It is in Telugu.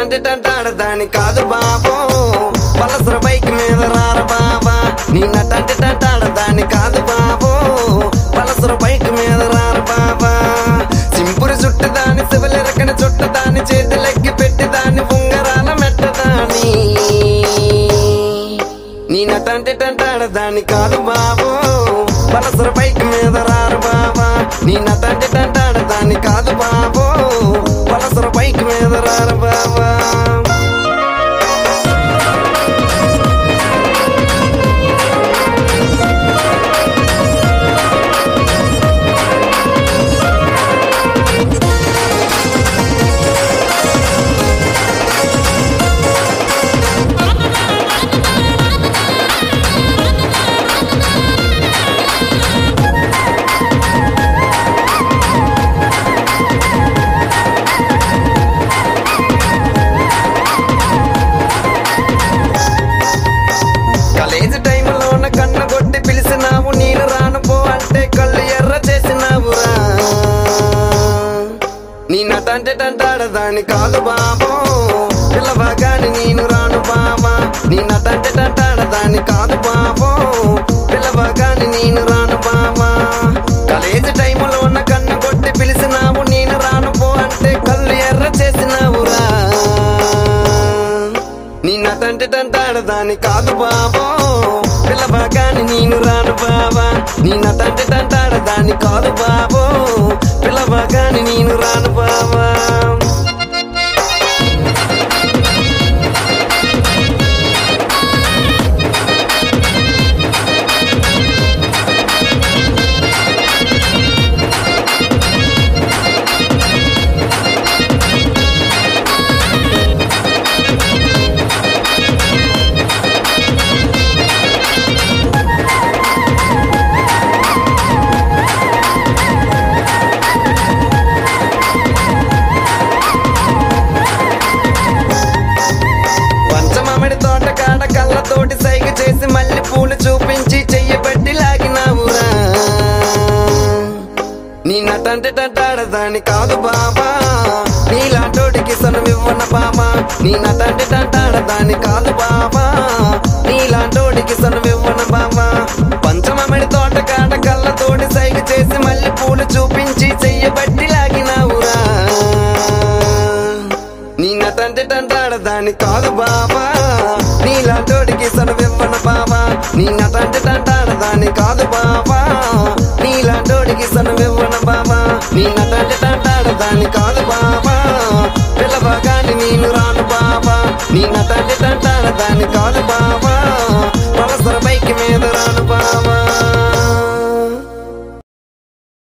నటంటే టంటాడదాని కాదు బాబో పలసర బైక్ మీద రార బాబా నీ నటంటే టంటాడదాని కాదు బాబో పలసర బైక్ మీద రార బాబా సింపురు చుట్టదాని శివలెరకన చుట్టదాని చేతులెక్కి పెట్టిదాని ఉంగరాల మెట్టదాని నీ నటంటే టంటాడదాని కాదు బాబో పలసర బైక్ మీద రారు బాబా నీ నటంటే టంటాడదాని కాదు బాబో పలసర బైక్ మీద రారు బాబా కాలేజీ టైంలోన కన్న కొట్టి పిలిచినావు నేను రాను పో అంటే కళ్ళు ఎర్ర చేసినావురా నీ నటంటే టంటాడదాని కాదు బాబో పిల్లవగాని నేను రాను బాబా నీ నటంటే టంటాడదాని కాదు బాబో పిల్లవగాని నేను రాను బాబా కాలేజీ టైంలో ఉన్న కన్న కొట్టి పిలిచినావు నేను రాను పో అంటే కళ్ళు ఎర్ర చేసినావురా నీ నటంటే టంటాడదాని కాదు బాబో పిల్లబాగాని నేను రాను బాబా నీ నటంటే టంటాడదాని కాదు బాబో పిల్లబాగాని నేను రాను బాబా పంచమామిడి తోట కాడ కళ్ళతోటి సైగ చేసి మళ్ళీ పూలు చూపించి చెయ్యబట్టి లాగినావురా నీ నటంటే టంటాడదాని కాదు బాబా నీలాంటోడికి సనువివ్వన బాబా నీ నటంటే టంటాడదాని కాదు బాబా నీలాంటోడికి సనువివ్వన బాబా పంచమామిడి తోట కాడ కళ్ళతోటి సైగ చేసి మళ్ళీ పూలు చూపించి చెయ్యబట్టి లాగినావురా నీ నటంటే టంటాడదాని కాదు బాబా నీలాంటోడికి సనువివ్వన బాబా నీ నటంటే టంటాడదాని కాదు బాబా నీలాంటోడికి సనువివ్వన బాబా నీ నటంటే టంటాడదాని కాదు